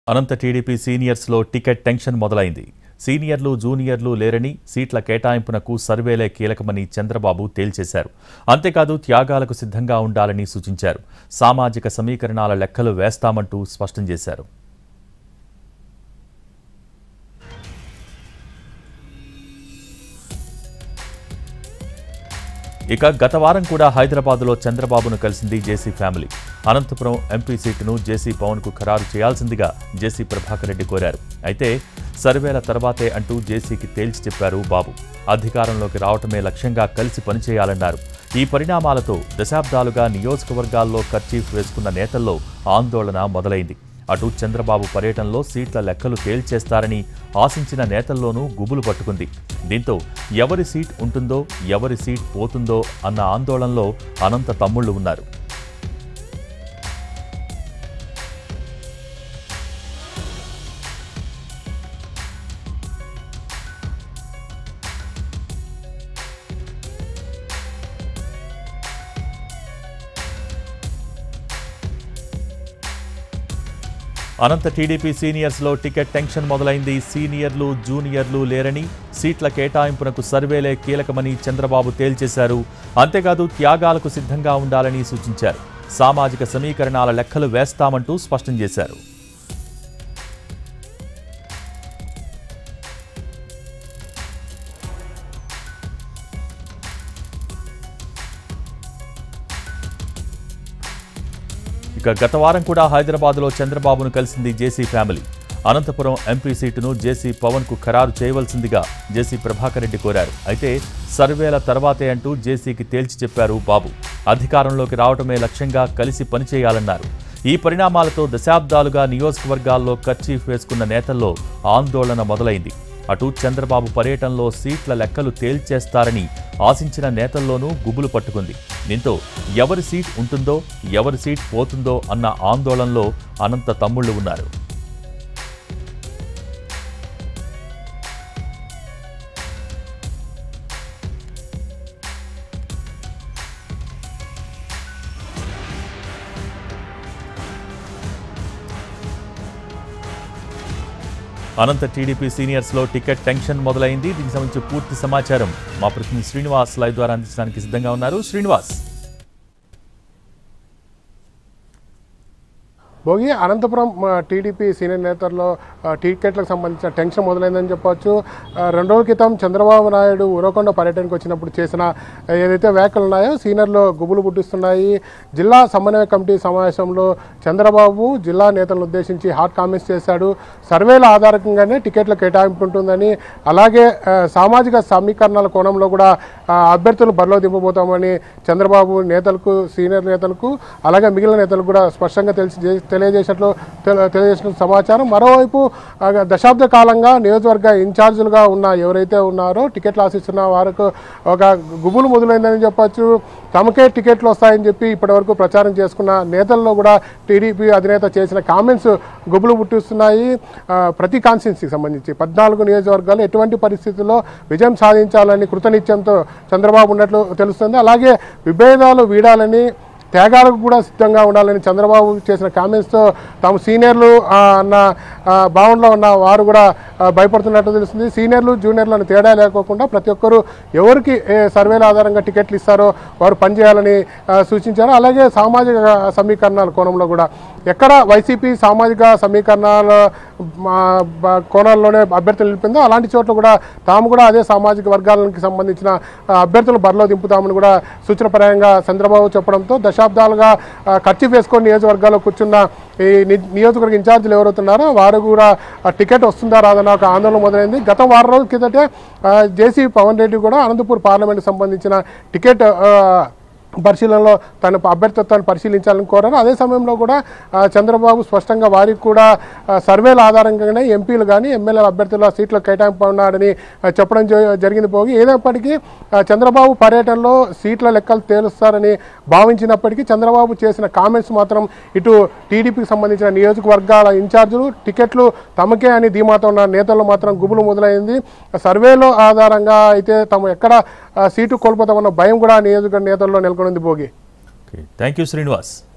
అనంత TDP సీనియర్స్లో ticket tension మొదలైంది సీనియర్లు జూనియర్లు లేరని సీట్ల కేటాయింపునకు సర్వేలే కీలకమని చంద్రబాబు తేల్చేశారు అంతేకాదు త్యాగాలకు సిద్ధంగా ఉండాలని సూచించారు సామాజిక సమీకరణాల లెక్కలు వేస్తామంటూ స్పష్టం చేశారు ఇక గత వారం కూడా హైదరాబాద్లో చంద్రబాబును కలిసింది జేసీ ఫ్యామిలీ అనంతపురం ఎంపీ సీటును జేసీ పవన్కు ఖరారు చేయాల్సిందిగా జేసీ ప్రభాకర్ రెడ్డి కోరారు అయితే సర్వేల తర్వాతే అంటూ జేసీకి తేల్చి చెప్పారు బాబు అధికారంలోకి రావటమే లక్ష్యంగా కలిసి పనిచేయాలన్నారు ఈ పరిణామాలతో దశాబ్దాలుగా నియోజకవర్గాల్లో ఖర్చీఫ్ వేసుకున్న నేతల్లో ఆందోళన మొదలైంది అటు చంద్రబాబు పర్యటనలో సీట్ల లెక్కలు తేల్చేస్తారని ఆశించిన నేతల్లోనూ గుబులు పట్టుకుంది దీంతో ఎవరి సీట్ ఉంటుందో ఎవరి సీట్ పోతుందో అన్న ఆందోళనలో అనంత తమ్ముళ్లు ఉన్నారు అనంత టీడీపీ సీనియర్స్లో టికెట్ టెన్షన్ మొదలైంది సీనియర్లు జూనియర్లు లేరని సీట్ల కేటాయింపునకు సర్వేలే కీలకమని చంద్రబాబు తేల్చేశారు అంతేకాదు త్యాగాలకు సిద్ధంగా ఉండాలని సూచించారు సామాజిక సమీకరణాల లెక్కలు వేస్తామంటూ స్పష్టం చేశారు ఇక గత వారం కూడా హైదరాబాద్లో చంద్రబాబును కలిసింది జేసీ ఫ్యామిలీ అనంతపురం ఎంపీ సీటును జేసీ పవన్కు ఖరారు చేయవలసిందిగా జేసీ ప్రభాకర్ రెడ్డి కోరారు అయితే సర్వేల తర్వాతే అంటూ జేసీకి తేల్చి చెప్పారు బాబు అధికారంలోకి రావటమే లక్ష్యంగా కలిసి పనిచేయాలన్నారు ఈ పరిణామాలతో దశాబ్దాలుగా నియోజకవర్గాల్లో ఖర్చీఫ్ వేసుకున్న నేతల్లో ఆందోళన మొదలైంది అటు చంద్రబాబు పర్యటనలో సీట్ల లెక్కలు తేల్చేస్తారని ఆశించిన నేతల్లోనూ గుబులు పట్టుకుంది దీంతో ఎవరి సీట్ ఉంటుందో ఎవరి సీట్ పోతుందో అన్న ఆందోళనలో అనంత తమ్ముళ్లు ఉన్నారు అనంత టీడీపీ సీనియర్స్లో టికెట్ టెన్షన్ మొదలైంది దీనికి సంబంధించి పూర్తి సమాచారం మా ప్రతినిధి శ్రీనివాస్ లైవ్ ద్వారా అందించడానికి సిద్ధంగా ఉన్నారు శ్రీనివాస్ భోగి అనంతపురం ఆ, టీడీపీ సీనియర్ నేతల్లో ఆ, టికెట్లకు సంబంధించిన టెన్షన్ మొదలైందని చెప్పొచ్చు ఆ, రెండు రోజుల క్రితం చంద్రబాబు నాయుడు ఉరవకొండ పర్యటనకు వచ్చినప్పుడు చేసిన ఆ, ఏదైతే వ్యాఖ్యలు ఉన్నాయో సీనియర్లు గుబులు పుట్టిస్తున్నాయి జిల్లా సమన్వయ కమిటీ సమావేశంలో చంద్రబాబు జిల్లా నేతలను ఉద్దేశించి హాట్ కామెంట్స్ చేశాడు సర్వేల ఆధారంగానే టికెట్ల కేటాయింపు ఉంటుందని అలాగే ఆ, సామాజిక సమీకరణాల కోణంలో కూడా ఆ, అభ్యర్థులు బరిలో దింపబోతామని చంద్రబాబు నేతలకు సీనియర్ నేతలకు అలాగే మిగిలిన నేతలకు కూడా స్పష్టంగా తెలిసి తెలియజేసినట్లు తెల- తెలియజేసిన సమాచారం మరోవైపు ఆ, దశాబ్ద కాలంగా నియోజకవర్గ ఇన్ఛార్జీలుగా ఉన్న ఎవరైతే ఉన్నారో టికెట్లు ఆశిస్తున్న వారికి ఒక గుబులు మొదలైందని చెప్పొచ్చు తమకే టికెట్లు వస్తాయని చెప్పి ఇప్పటివరకు ప్రచారం చేసుకున్న నేతల్లో కూడా టీడీపీ అధినేత చేసిన కామెంట్స్ గుబులు పుట్టిస్తున్నాయి ఆ, ప్రతి కాన్స్టిట్యున్సీకి సంబంధించి పద్నాలుగు నియోజకవర్గాలు ఎటువంటి పరిస్థితుల్లో విజయం సాధించాలని కృతనిశ్చయంతో చంద్రబాబు ఉన్నట్లు తెలుస్తుంది అలాగే విభేదాలు వీడాలని త్యాగాలకు కూడా సిద్ధంగా ఉండాలని చంద్రబాబు చేసిన కామెంట్స్తో తాము సీనియర్లు ఆ, అన్న ఆ, భావనలో ఉన్న వారు కూడా ఆ, భయపడుతున్నట్టు తెలుస్తుంది సీనియర్లు జూనియర్లు అని తేడా లేకోకుండా ప్రతి ఒక్కరూ ఎవరికి ఏ సర్వేల ఆధారంగా టికెట్లు ఇస్తారో వారు పనిచేయాలని ఆ, సూచించారు అలాగే సామాజిక సమీకరణాల కోణంలో కూడా ఎక్కడ వైసీపీ సామాజిక సమీకరణాల మా, బ- కోణాల్లోనే అభ్యర్థులు నిలిపిందో అలాంటి చోట్ల కూడా తాము కూడా అదే సామాజిక వర్గాలకు సంబంధించిన ఆ, అభ్యర్థులు బరిలో దింపుతామని కూడా సూచనపరంగా చంద్రబాబు చెప్పడంతో దశాబ్దాలుగా ఆ, ఖర్చు వేసుకొని నియోజకవర్గాల్లో కూర్చున్న ఈ ని- నియోజకవర్గ ఇన్ఛార్జీలు ఎవరైతున్నారో వారు కూడా ఆ టికెట్ వస్తుందా రాదన్న ఒక ఆందోళన మొదలైంది గత వారం రోజుల కిందటే ఆ, జేసీ పవన్ రెడ్డి కూడా అనంతపూర్ పార్లమెంట్కి సంబంధించిన టికెట్ ఆ, పరిశీలనలో తన అభ్యర్థిత్వాన్ని పరిశీలించాలని కోరారు అదే సమయంలో కూడా ఆ, చంద్రబాబు స్పష్టంగా వారికి కూడా ఆ, సర్వేల ఆధారంగానే ఎంపీలు కానీ ఎమ్మెల్యేల అభ్యర్థుల సీట్ల కేటాయింపు ఉన్నాడని ఆ, చెప్పడం జ- జరిగింది పోగి ఏదైనప్పటికీ ఆ, చంద్రబాబు పర్యటనలో సీట్ల లెక్కలు తేలుస్తారని భావించినప్పటికీ చంద్రబాబు చేసిన కామెంట్స్ మాత్రం ఇటు టీడీపీకి సంబంధించిన నియోజకవర్గాల ఇన్ఛార్జీలు టికెట్లు తమకే అని ధీమాతో ఉన్న నేతల్లో మాత్రం గుబులు మొదలైంది సర్వేలో ఆధారంగా అయితే తాము ఎక్కడ ఆ, సీటు కోల్పోతామన్న భయం కూడా నియోజకవర్గ నేతల్లో నెలకొనింది భోగి థ్యాంక్ యూ శ్రీనివాస్